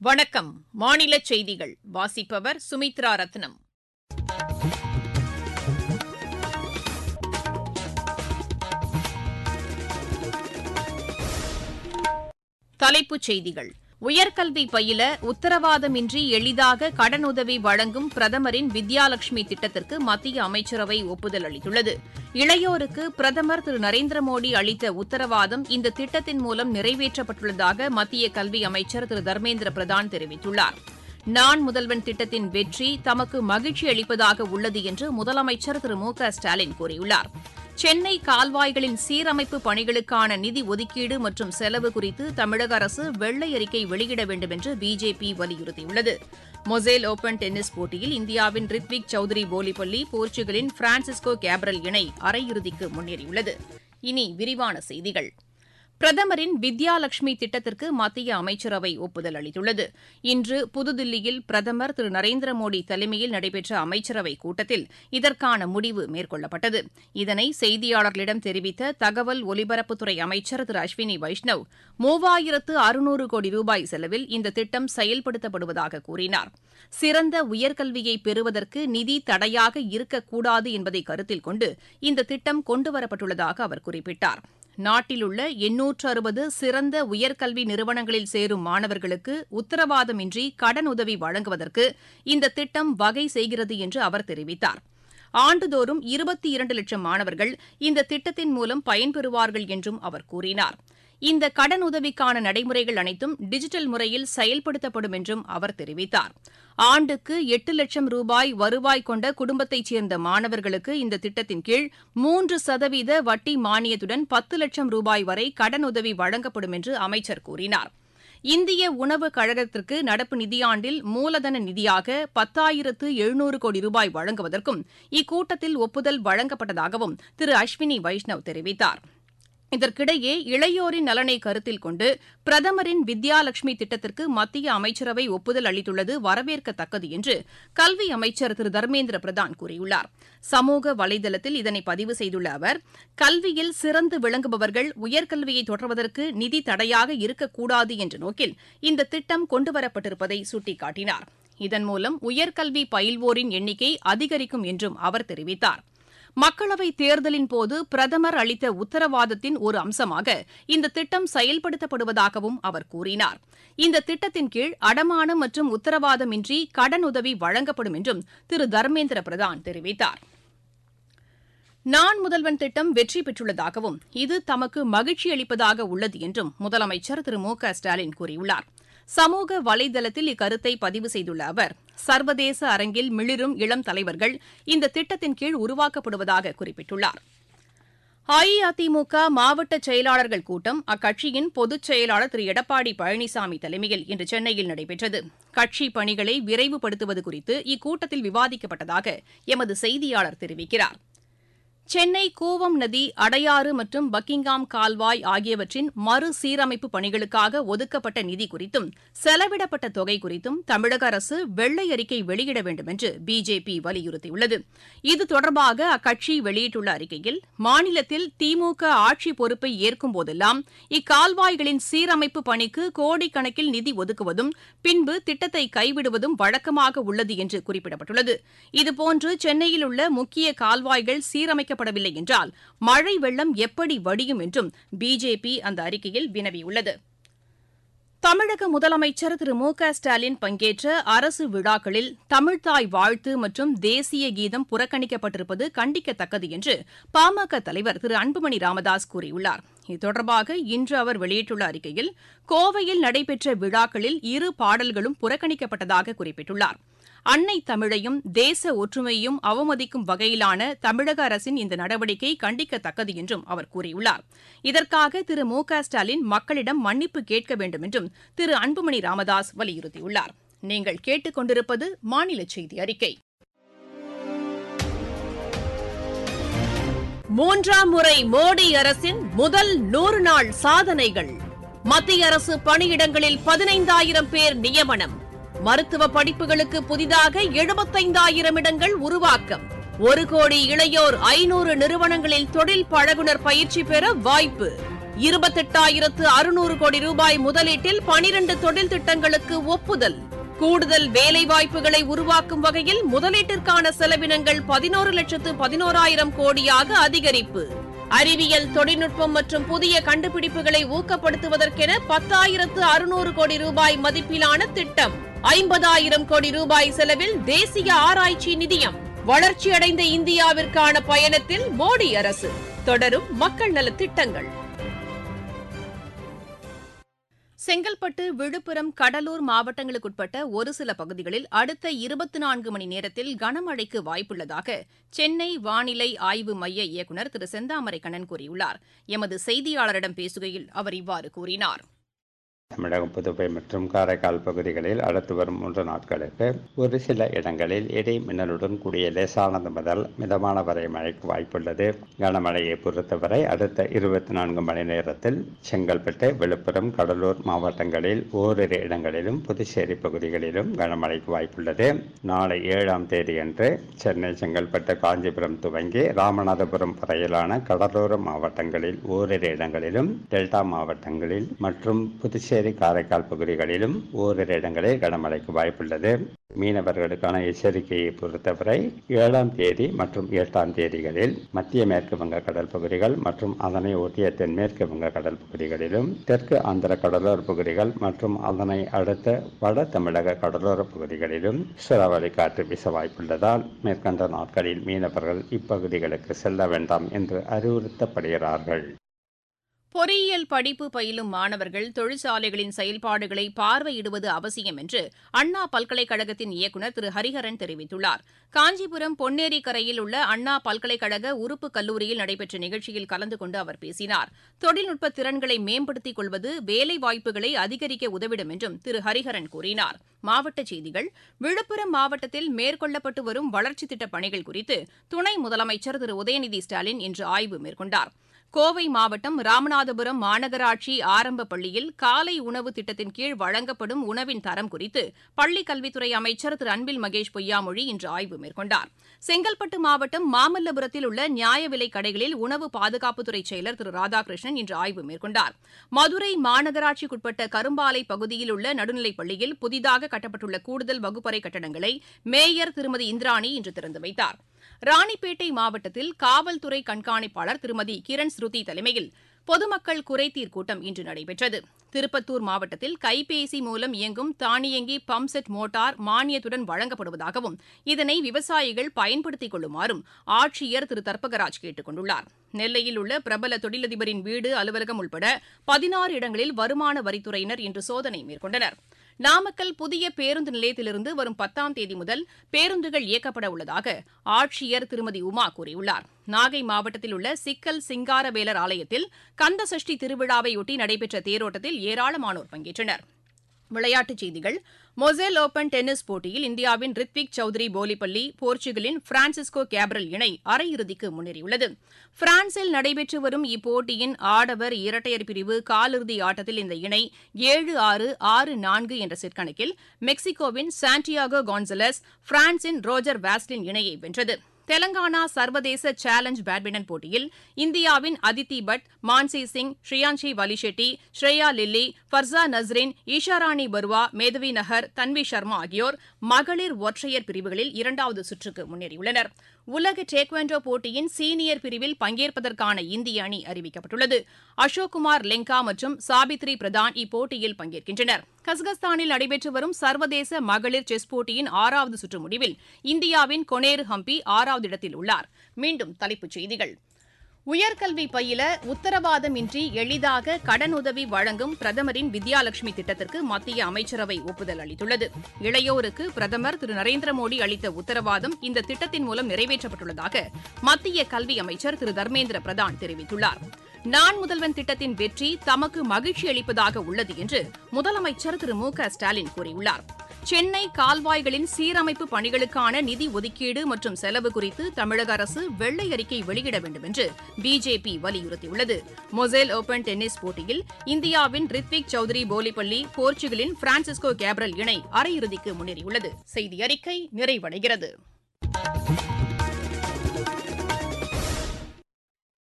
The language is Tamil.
வணக்கம் மாநில செய்திகள் வாசிப்பவர் சுமித்ரா ரத்னம் தலைப்புச் செய்திகள் உயர்கல்வி பயில உத்தரவாதமின்றி எளிதாக கடனுதவி வழங்கும் பிரதமரின் வித்யாலட்சுமி திட்டத்திற்கு மத்திய அமைச்சரவை ஒப்புதல் அளித்துள்ளது இளையோருக்கு பிரதமர் திரு நரேந்திர மோடி அளித்த உத்தரவாதம் இந்த திட்டத்தின் மூலம் நிறைவேற்றப்பட்டுள்ளதாக மத்திய கல்வி அமைச்சர் திரு தர்மேந்திர பிரதான் தெரிவித்துள்ளார் நான் முதல்வன் திட்டத்தின் வெற்றி தமக்கு மகிழ்ச்சி அளிப்பதாக உள்ளது என்று முதலமைச்சர் திரு மு க ஸ்டாலின் கூறியுள்ளார் சென்னை கால்வாய்களின் சீரமைப்பு பணிகளுக்கான நிதி ஒதுக்கீடு மற்றும் செலவு குறித்து தமிழக அரசு வெள்ளை அறிக்கை வெளியிட வேண்டும் என்று பிஜேபி வலியுறுத்தியுள்ளது மொசேல் ஓபன் டென்னிஸ் போட்டியில் இந்தியாவின் ரித்விக் சௌத்ரி போலிப்பள்ளி போர்ச்சுகலின் பிரான்சிஸ்கோ கேப்ரல் இணை அரையிறுதிக்கு முன்னேறியுள்ளது இனி விரிவான செய்திகள் பிரதமரின் வித்யாலட்சுமி திட்டத்திற்கு மத்திய அமைச்சரவை ஒப்புதல் அளித்துள்ளது இன்று புதுதில்லியில் பிரதமர் திரு நரேந்திர மோடி தலைமையில் நடைபெற்ற அமைச்சரவைக் கூட்டத்தில் இதற்கான முடிவு மேற்கொள்ளப்பட்டது இதனை செய்தியாளர்களிடம் தெரிவித்த தகவல் ஒலிபரப்புத்துறை அமைச்சர் திரு அஸ்வினி வைஷ்ணவ் மூவாயிரத்து அறுநூறு கோடி ரூபாய் செலவில் இந்த திட்டம் செயல்படுத்தப்படுவதாக கூறினார் சிறந்த உயர்கல்வியை பெறுவதற்கு நிதி தடையாக இருக்கக்கூடாது என்பதை கருத்தில் கொண்டு இந்த திட்டம் கொண்டுவரப்பட்டுள்ளதாக அவர் குறிப்பிட்டார் நாட்டில் உள்ள எண்ணூற்று அறுபது சிறந்த உயர்கல்வி நிறுவனங்களில் சேரும் மாணவர்களுக்கு உத்தரவாதமின்றி கடனுதவி வழங்குவதற்கு இந்த திட்டம் வகை செய்கிறது என்று அவர் தெரிவித்தார் ஆண்டுதோறும் இருபத்தி இரண்டு லட்சம் மாணவர்கள் இந்த திட்டத்தின் மூலம் பயன்பெறுவார்கள் என்றும் அவர் கூறினார் இந்த கடனுதவிக்கான நடைமுறைகள் அனைத்தும் டிஜிட்டல் முறையில் செயல்படுத்தப்படும் என்றும் அவர் தெரிவித்தார் ஆண்டுக்கு எட்டு லட்சம் ரூபாய் வருவாய் கொண்ட குடும்பத்தைச் சேர்ந்த மாணவர்களுக்கு இந்த திட்டத்தின் கீழ் மூன்று சதவீத வட்டி மானியத்துடன் பத்து லட்சம் ரூபாய் வரை கடனுதவி வழங்கப்படும் என்று அமைச்சர் கூறினார் இந்திய உணவு கழகத்திற்கு நடப்பு நிதியாண்டில் மூலதன நிதியாக பத்தாயிரத்து எழுநூறு கோடி ரூபாய் வழங்குவதற்கும் இக்கூட்டத்தில் ஒப்புதல் வழங்கப்பட்டதாகவும் திரு அஸ்வினி வைஷ்ணவ் தெரிவித்தார் இதற்கிடையே இளையோரின் நலனை கருத்தில் கொண்டு பிரதமரின் வித்யாலட்சுமி திட்டத்திற்கு மத்திய அமைச்சரவை ஒப்புதல் அளித்துள்ளது வரவேற்கத்தக்கது என்று கல்வி அமைச்சர் திரு தர்மேந்திர பிரதான் கூறியுள்ளார் சமூக வலைதளத்தில் இதனை பதிவு செய்துள்ள அவர் கல்வியில் சிறந்து விளங்குபவர்கள் உயர்கல்வியை தொடர்வதற்கு நிதி தடையாக இருக்கக்கூடாது என்ற நோக்கில் இந்த திட்டம் கொண்டுவரப்பட்டிருப்பதை சுட்டிக்காட்டினார் இதன் மூலம் உயர்கல்வி பயில்வோரின் எண்ணிக்கை அதிகரிக்கும் என்றும் அவர் தெரிவித்தார் மக்களவைத் தேர்தலின் போது பிரதமர் அளித்த உத்தரவாதத்தின் ஒரு அம்சமாக இந்த திட்டம் செயல்படுத்தப்படுவதாகவும் அவர் கூறினார் இந்த திட்டத்தின் கீழ் அடமானம் மற்றும் உத்தரவாதமின்றி கடனுதவி வழங்கப்படும் என்றும் திரு தர்மேந்திர பிரதான் தெரிவித்தார் நான் முதல்வன் திட்டம் வெற்றி பெற்றுள்ளதாகவும் இது தமக்கு மகிழ்ச்சி அளிப்பதாக உள்ளது என்றும் முதலமைச்சர் திரு மு க ஸ்டாலின் கூறியுள்ளார் சமூக வலைதளத்தில் இக்கருத்தை பதிவு செய்துள்ள அவர் சர்வதேச அரங்கில் மிளிரும் இளம் தலைவர்கள் இந்த திட்டத்தின் கீழ் உருவாக்கப்படுவதாக குறிப்பிட்டுள்ளார் அஇஅதிமுக மாவட்ட செயலாளர்கள் கூட்டம் அக்கட்சியின் பொதுச் செயலாளர் திரு எடப்பாடி பழனிசாமி தலைமையில் இன்று சென்னையில் நடைபெற்றது கட்சி பணிகளை விரைவுபடுத்துவது குறித்து இக்கூட்டத்தில் விவாதிக்கப்பட்டதாக எமது செய்தியாளர் தெரிவிக்கிறார் சென்னை கூவம் நதி அடையாறு மற்றும் பக்கிங்காம் கால்வாய் ஆகியவற்றின் மறுசீரமைப்பு பணிகளுக்காக ஒதுக்கப்பட்ட நிதி குறித்தும் செலவிடப்பட்ட தொகை குறித்தும் தமிழக அரசு வெள்ளை அறிக்கை வெளியிட வேண்டும் என்று பிஜேபி வலியுறுத்தியுள்ளது இது தொடர்பாக அக்கட்சி வெளியிட்டுள்ள அறிக்கையில் மாநிலத்தில் திமுக ஆட்சி பொறுப்பை ஏற்கும் போதெல்லாம் இக்கால்வாய்களின் சீரமைப்பு பணிக்கு கோடிக்கணக்கில் நிதி ஒதுக்குவதும் பின்பு திட்டத்தை கைவிடுவதும் வழக்கமாக உள்ளது என்று குறிப்பிடப்பட்டுள்ளது இதுபோன்று சென்னையில் உள்ள முக்கிய கால்வாய்கள் சீரமைக்க அமைக்கப்படவில்லை என்றால் மழை வெள்ளம் எப்படி வடியும் என்றும் பிஜேபி அந்த அறிக்கையில் வினவியுள்ளது தமிழக முதலமைச்சர் திரு மு க ஸ்டாலின் பங்கேற்ற அரசு விழாக்களில் தமிழ்தாய் வாழ்த்து மற்றும் தேசிய கீதம் புறக்கணிக்கப்பட்டிருப்பது கண்டிக்கத்தக்கது என்று பாமக தலைவர் திரு அன்புமணி ராமதாஸ் கூறியுள்ளார் இது தொடர்பாக இன்று அவர் வெளியிட்டுள்ள அறிக்கையில் கோவையில் நடைபெற்ற விழாக்களில் இரு பாடல்களும் புறக்கணிக்கப்பட்டதாக குறிப்பிட்டுள்ளார் அன்னை தமிழையும் தேச ஒற்றுமையையும் அவமதிக்கும் வகையிலான தமிழக அரசின் இந்த நடவடிக்கை கண்டிக்கத்தக்கது என்றும் அவர் கூறியுள்ளார் இதற்காக திரு மு க ஸ்டாலின் மக்களிடம் மன்னிப்பு கேட்க வேண்டும் என்றும் திரு அன்புமணி ராமதாஸ் வலியுறுத்தியுள்ளார் நீங்கள் கேட்டுக் கொண்டிருப்பது மாநில செய்தி அறிக்கை மூன்றாம் முறை மோடி அரசின் முதல் நூறு நாள் சாதனைகள் மத்திய அரசு பணியிடங்களில் பதினைந்தாயிரம் பேர் நியமனம் மருத்துவ படிப்புகளுக்கு புதிதாக எழுபத்தைந்தாயிரம் இடங்கள் உருவாக்கம் ஒரு கோடி இளையோர் ஐநூறு நிறுவனங்களில் தொழில் பழகுனர் பயிற்சி பெற வாய்ப்பு இருபத்தெட்டாயிரத்து அறுநூறு கோடி ரூபாய் முதலீட்டில் பனிரண்டு தொழில் திட்டங்களுக்கு ஒப்புதல் கூடுதல் வேலைவாய்ப்புகளை உருவாக்கும் வகையில் முதலீட்டிற்கான செலவினங்கள் பதினோரு லட்சத்து பதினோராயிரம் கோடியாக அதிகரிப்பு அறிவியல் தொழில்நுட்பம் மற்றும் புதிய கண்டுபிடிப்புகளை ஊக்கப்படுத்துவதற்கென பத்தாயிரத்து அறுநூறு கோடி ரூபாய் மதிப்பிலான திட்டம் ஐம்பதாயிரம் கோடி ரூபாய் செலவில் தேசிய ஆராய்ச்சி நிதியம் வளர்ச்சியடைந்த இந்தியாவிற்கான பயணத்தில் மோடி அரசு தொடரும் மக்கள் நலத் திட்டங்கள் செங்கல்பட்டு விழுப்புரம் கடலூர் மாவட்டங்களுக்குட்பட்ட ஒரு சில பகுதிகளில் அடுத்த இருபத்தி நான்கு மணி நேரத்தில் கனமழைக்கு வாய்ப்புள்ளதாக சென்னை வானிலை ஆய்வு மைய இயக்குநர் திரு செந்தாமரை கண்ணன் கூறியுள்ளார் எமது செய்தியாளரிடம் பேசுகையில் அவர் இவ்வாறு கூறினார் தமிழகம் புதுவை மற்றும் காரைக்கால் பகுதிகளில் அடுத்து வரும் மூன்று நாட்களுக்கு ஒரு சில இடங்களில் இடி மின்னலுடன் கூடிய லேசானது முதல் மிதமான வரை மழைக்கு வாய்ப்புள்ளது கனமழையை பொறுத்தவரை அடுத்த இருபத்தி நான்கு மணி நேரத்தில் செங்கல்பட்டு விழுப்புரம் கடலூர் மாவட்டங்களில் ஓரிரு இடங்களிலும் புதுச்சேரி பகுதிகளிலும் கனமழைக்கு வாய்ப்புள்ளது நாளை ஏழாம் தேதியன்று சென்னை செங்கல்பட்டு காஞ்சிபுரம் துவங்கி ராமநாதபுரம் வரையிலான கடலோர மாவட்டங்களில் ஓரிரு இடங்களிலும் டெல்டா மாவட்டங்களில் மற்றும் புதுச்சேரி புதுச்சேரி காரைக்கால் பகுதிகளிலும் ஓரிரு இடங்களில் கனமழைக்கு வாய்ப்புள்ளது மீனவர்களுக்கான எச்சரிக்கையை பொறுத்தவரை ஏழாம் தேதி மற்றும் எட்டாம் தேதிகளில் மத்திய மேற்கு வங்க கடல் பகுதிகள் மற்றும் அதனை ஒட்டிய தென்மேற்கு வங்க கடல் பகுதிகளிலும் தெற்கு ஆந்திர கடலோர பகுதிகள் மற்றும் அதனை அடுத்த வட தமிழக கடலோர பகுதிகளிலும் சூறாவளி காற்று வீச வாய்ப்புள்ளதால் மேற்கண்ட நாட்களில் மீனவர்கள் இப்பகுதிகளுக்கு செல்ல வேண்டாம் என்று அறிவுறுத்தப்படுகிறார்கள் பொறியியல் படிப்பு பயிலும் மாணவர்கள் தொழிற்சாலைகளின் செயல்பாடுகளை பார்வையிடுவது அவசியம் என்று அண்ணா பல்கலைக்கழகத்தின் இயக்குநர் திரு ஹரிஹரன் தெரிவித்துள்ளார் காஞ்சிபுரம் பொன்னேரி கரையில் உள்ள அண்ணா பல்கலைக்கழக உறுப்பு கல்லூரியில் நடைபெற்ற நிகழ்ச்சியில் கலந்து கொண்டு அவர் பேசினார் தொழில்நுட்ப திறன்களை மேம்படுத்திக் கொள்வது வேலைவாய்ப்புகளை அதிகரிக்க உதவிடும் என்றும் திரு ஹரிஹரன் கூறினார் மாவட்டச் செய்திகள் விழுப்புரம் மாவட்டத்தில் மேற்கொள்ளப்பட்டு வரும் வளர்ச்சித் திட்டப் பணிகள் குறித்து துணை முதலமைச்சர் திரு உதயநிதி ஸ்டாலின் இன்று ஆய்வு மேற்கொண்டார் கோவை மாவட்டம் ராமநாதபுரம் மாநகராட்சி ஆரம்ப பள்ளியில் காலை உணவு திட்டத்தின் கீழ் வழங்கப்படும் உணவின் தரம் குறித்து பள்ளிக் கல்வித்துறை அமைச்சர் திரு அன்பில் மகேஷ் பொய்யாமொழி இன்று ஆய்வு மேற்கொண்டார் செங்கல்பட்டு மாவட்டம் மாமல்லபுரத்தில் உள்ள நியாய விலைக் கடைகளில் உணவு பாதுகாப்புத்துறை செயலர் திரு ராதாகிருஷ்ணன் இன்று ஆய்வு மேற்கொண்டார் மதுரை மாநகராட்சிக்குட்பட்ட கரும்பாலை பகுதியில் உள்ள நடுநிலைப் பள்ளியில் புதிதாக கட்டப்பட்டுள்ள கூடுதல் வகுப்பறை கட்டடங்களை மேயர் திருமதி இந்திராணி இன்று திறந்து வைத்தார் ராணிப்பேட்டை மாவட்டத்தில் காவல்துறை கண்காணிப்பாளர் திருமதி கிரண் ஸ்ருதி தலைமையில் பொதுமக்கள் குறைதீர் கூட்டம் இன்று நடைபெற்றது திருப்பத்தூர் மாவட்டத்தில் கைபேசி மூலம் இயங்கும் தானியங்கி பம்ப்செட் மோட்டார் மானியத்துடன் வழங்கப்படுவதாகவும் இதனை விவசாயிகள் பயன்படுத்திக் கொள்ளுமாறும் ஆட்சியர் திரு தர்பகராஜ் கேட்டுக் கொண்டுள்ளார் நெல்லையில் உள்ள பிரபல தொழிலதிபரின் வீடு அலுவலகம் உள்பட பதினாறு இடங்களில் வருமான வரித்துறையினர் இன்று சோதனை மேற்கொண்டனர் நாமக்கல் புதிய பேருந்து நிலையத்திலிருந்து வரும் பத்தாம் தேதி முதல் பேருந்துகள் இயக்கப்பட உள்ளதாக ஆட்சியர் திருமதி உமா கூறியுள்ளார் நாகை மாவட்டத்தில் உள்ள சிக்கல் சிங்காரவேலர் ஆலயத்தில் கந்த சஷ்டி திருவிழாவையொட்டி நடைபெற்ற தேரோட்டத்தில் ஏராளமானோர் பங்கேற்றனர் விளையாட்டுச் செய்திகள் மொசேல் ஓபன் டென்னிஸ் போட்டியில் இந்தியாவின் ரித்விக் சௌத்ரி போலிப்பள்ளி போர்ச்சுகலின் பிரான்சிஸ்கோ கேப்ரல் இணை அரையிறுதிக்கு முன்னேறியுள்ளது பிரான்சில் நடைபெற்று வரும் இப்போட்டியின் ஆடவர் இரட்டையர் பிரிவு காலிறுதி ஆட்டத்தில் இந்த இணை ஏழு ஆறு ஆறு நான்கு என்ற செட் கணக்கில் மெக்சிகோவின் சாண்டியாகோ கான்சலஸ் பிரான்சின் ரோஜர் வாஸ்லின் இணையை வென்றது தெலங்கானா சர்வதேச சேலஞ்ச் பேட்மிண்டன் போட்டியில் இந்தியாவின் அதித்தி பட் மான்சி சிங் ஸ்ரீயான்ஷி வலிஷெட்டி ஸ்ரேயா லில்லி ஃபர்சா நஸ்ரின் ஈஷாராணி பருவா மேதவி நகர் தன்வி சர்மா ஆகியோர் மகளிர் ஒற்றையர் பிரிவுகளில் இரண்டாவது சுற்றுக்கு முன்னேறியுள்ளனர் உலக டேக்வாண்டோ போட்டியின் சீனியர் பிரிவில் பங்கேற்பதற்கான இந்திய அணி அறிவிக்கப்பட்டுள்ளது அசோக்குமார் லெங்கா மற்றும் சாபித்ரி பிரதான் இப்போட்டியில் பங்கேற்கின்றனர் கசகஸ்தானில் நடைபெற்று வரும் சர்வதேச மகளிர் செஸ் போட்டியின் ஆறாவது சுற்று முடிவில் இந்தியாவின் கொனேரு ஹம்பி ஆறாவது இடத்தில் உள்ளார் மீண்டும் தலைப்புச் செய்திகள் உயர்கல்வி பயில உத்தரவாதமின்றி எளிதாக கடனுதவி வழங்கும் பிரதமரின் வித்யாலட்சுமி திட்டத்திற்கு மத்திய அமைச்சரவை ஒப்புதல் அளித்துள்ளது இளையோருக்கு பிரதமர் திரு நரேந்திர மோடி அளித்த உத்தரவாதம் இந்த திட்டத்தின் மூலம் நிறைவேற்றப்பட்டுள்ளதாக மத்திய கல்வி அமைச்சர் திரு தர்மேந்திர பிரதான் தெரிவித்துள்ளார் நான் முதல்வன் திட்டத்தின் வெற்றி தமக்கு மகிழ்ச்சி அளிப்பதாக உள்ளது என்று முதலமைச்சர் திரு மு க ஸ்டாலின் கூறியுள்ளார் சென்னை கால்வாய்களின் சீரமைப்பு பணிகளுக்கான நிதி ஒதுக்கீடு மற்றும் செலவு குறித்து தமிழக அரசு வெள்ளை அறிக்கை வெளியிட வேண்டும் என்று பிஜேபி வலியுறுத்தியுள்ளது மொசேல் ஓபன் டென்னிஸ் போட்டியில் இந்தியாவின் ரித்விக் சௌத்ரி போலிப்பள்ளி போர்ச்சுகலின் பிரான்சிஸ்கோ கேப்ரல் இணை அரையிறுதிக்கு முன்னேறியுள்ளது செய்தி அறிக்கை நிறைவடைகிறது